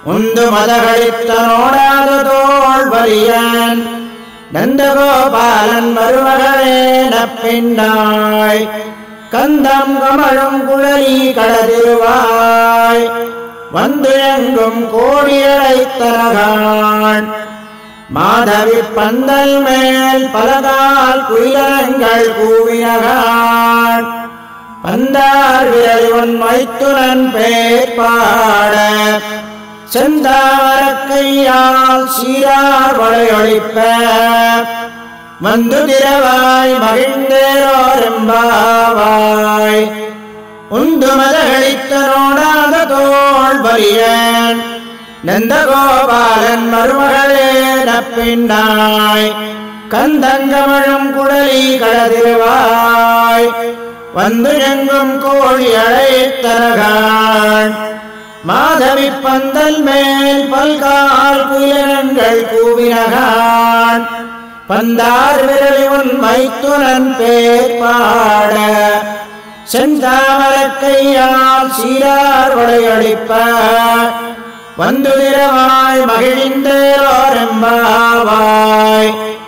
உந்து மதகளித்த நோடாத தோள் வலியன் நந்தகோபாலன் மருமகளே நப்பின்னாய் கந்தம் கமழும் குழலி கடதிருவாய் வந்து எங்கும் கோடியழைத்தரகான் மாதவி பந்தல் மேல் பலகால் குயிலங்கள் கூவினகான் பந்தார் விரைவன் மைத்துனன் பேர் பாட செந்தாரக்கையால் சீரார் வளையொழிப்ப வந்து திரவாய் மகிழ்ந்தேரோரெம்பாவாய் உந்து மதகளித்த நோடாத தோள் வரியன் நந்தகோபாலன் மருமகளே நப்பின்னாய் கந்தங்கமழும் குழலி கடதிருவாய் வந்து எங்கும் கோழி அழைத்தரகான் மாதவி பந்தல் மேல் பல்கால் குயிலங்கள் கூவினகான் பந்தார் விரலி உன் மைத்துனன் பேர் பாட செந்தாமரக்கையால் சீரார் வளையொழிப்ப வந்து நிறவாய் மகிழ்ந்தேரோரெம்பாவாய்